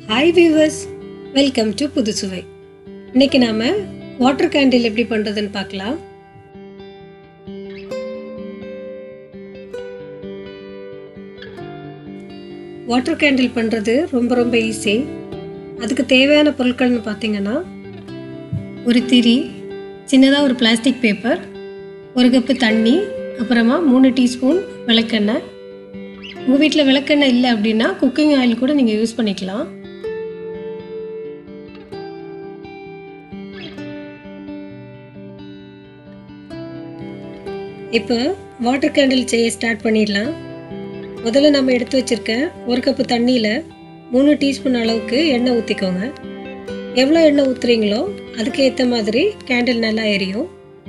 hi viewers welcome to புது சுவை இன்னைக்கு நாம வாட்டர் கேண்டில் எப்படி பண்றதுன்னு பார்க்கலாம் வாட்டர் கேண்டில் பண்ணுறது ரொம்ப ரொம்ப ஈஸி அதுக்கு தேவையான பொருட்கள்னு பார்த்தீங்கன்னா ஒரு திரி சின்னதாக ஒரு பிளாஸ்டிக் பேப்பர் ஒரு கப்பு தண்ணி அப்புறமா மூணு டீஸ்பூன் விளக்கெண்ணெய் உங்கள் வீட்டில் விளக்கெண்ணெய் இல்லை அப்படின்னா குக்கிங் ஆயில் கூட நீங்கள் யூஸ் பண்ணிக்கலாம் இப்போ வாட்டர் கேண்டில் செய்ய ஸ்டார்ட் பண்ணிடலாம் முதல்ல நம்ம எடுத்து வச்சிருக்க ஒரு கப்பு தண்ணியில் மூணு டீஸ்பூன் அளவுக்கு எண்ணெய் ஊற்றிக்கோங்க எவ்வளோ எண்ணெய் ஊற்றுறீங்களோ அதுக்கு ஏற்ற மாதிரி கேண்டில் நல்லா எரியும்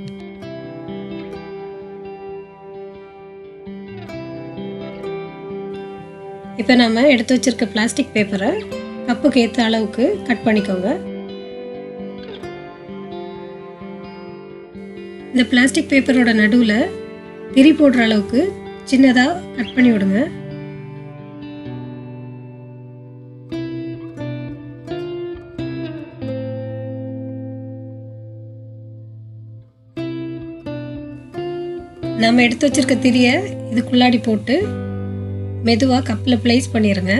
இப்போ நம்ம எடுத்து வச்சிருக்க பிளாஸ்டிக் பேப்பரை கப்புக்கு ஏற்ற அளவுக்கு கட் பண்ணிக்கோங்க இந்த பிளாஸ்டிக் பேப்பரோட நடுவில் திரி போடுற அளவுக்கு சின்னதாக கட் பண்ணி விடுங்க நம்ம எடுத்து வச்சிருக்க திரியை இதுக்குள்ளாடி போட்டு மெதுவாக கப்பில் ப்ளேஸ் பண்ணிடுங்க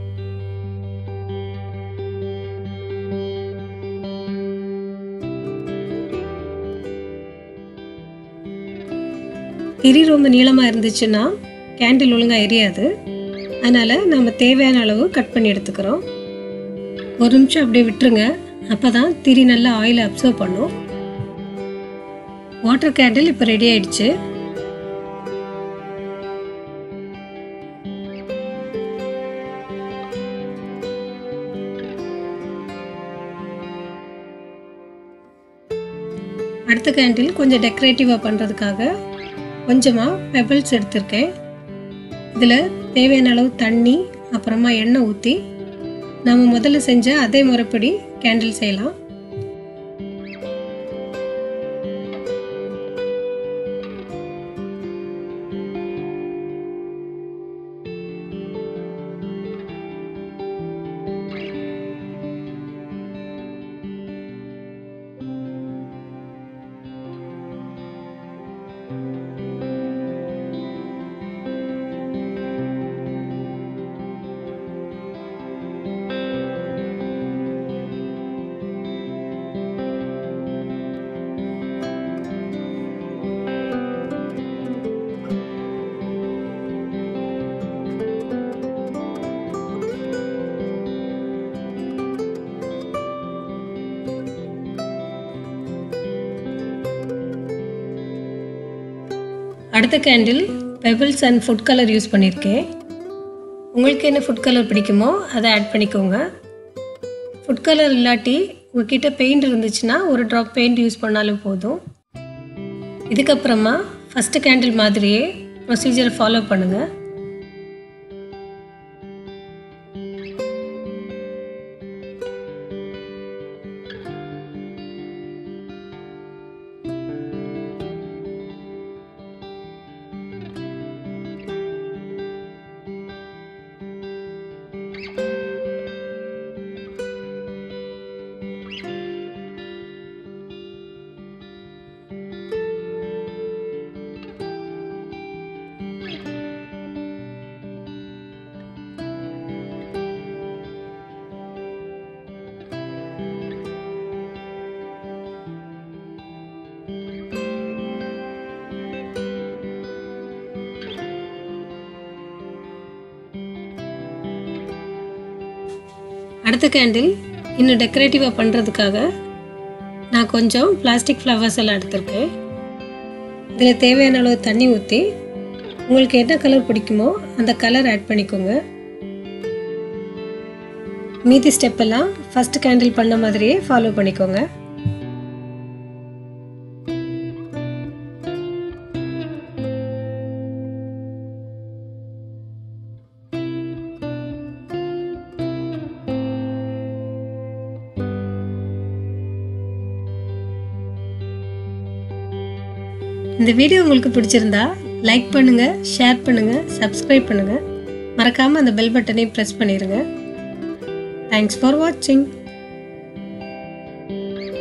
திரி ரொம்ப நீளமாக இருந்துச்சுன்னா கேண்டில் ஒழுங்காக எரியாது அதனால் நம்ம தேவையான அளவு கட் பண்ணி எடுத்துக்கிறோம் ஒரு நிமிஷம் அப்படியே விட்டுருங்க அப்போ தான் திரி நல்லா ஆயிலை அப்சர்வ் பண்ணும் வாட்டர் கேண்டில் இப்போ ரெடி ஆயிடுச்சு அடுத்த கேண்டில் கொஞ்சம் டெக்கரேட்டிவாக பண்ணுறதுக்காக கொஞ்சமாக பெபிள்ஸ் எடுத்திருக்கேன் இதில் தேவையான அளவு தண்ணி அப்புறமா எண்ணெய் ஊற்றி நம்ம முதல்ல செஞ்ச அதே முறைப்படி கேண்டில் செய்யலாம் அடுத்த candle pebbles and food colour use பண்ணியிருக்கேன் உங்களுக்கு என்ன ஃபுட் கலர் பிடிக்குமோ அதை ஆட் பண்ணிக்கோங்க ஃபுட் கலர் இல்லாட்டி உங்ககிட்ட பெயிண்ட் இருந்துச்சுன்னா ஒரு ட்ராப் பெயிண்ட் யூஸ் பண்ணாலும் போதும் இதுக்கப்புறமா ஃபஸ்ட்டு கேண்டில் மாதிரியே ப்ரொசீஜரை ஃபாலோ பண்ணுங்கள் அடுத்த கேண்டில் இன்னும் டெக்கரேட்டிவாக பண்ணுறதுக்காக நான் கொஞ்சம் பிளாஸ்டிக் ஃப்ளவர்ஸ் எல்லாம் எடுத்திருக்கேன் இதில் தேவையான அளவு தண்ணி ஊற்றி உங்களுக்கு என்ன கலர் பிடிக்குமோ அந்த கலர் ஆட் பண்ணிக்கோங்க மீதி ஸ்டெப் எல்லாம் ஃபஸ்ட் கேண்டில் பண்ண மாதிரியே ஃபாலோ பண்ணிக்கோங்க இந்த வீடியோ உங்களுக்கு பிடிச்சிருந்தா லைக் பண்ணுங்க ஷேர் பண்ணுங்க சப்ஸ்கிரைப் பண்ணுங்க மறக்காம அந்த பெல் பட்டனையும் ப்ரெஸ் பண்ணிடுங்க தேங்க்ஸ் ஃபார் வாட்சிங்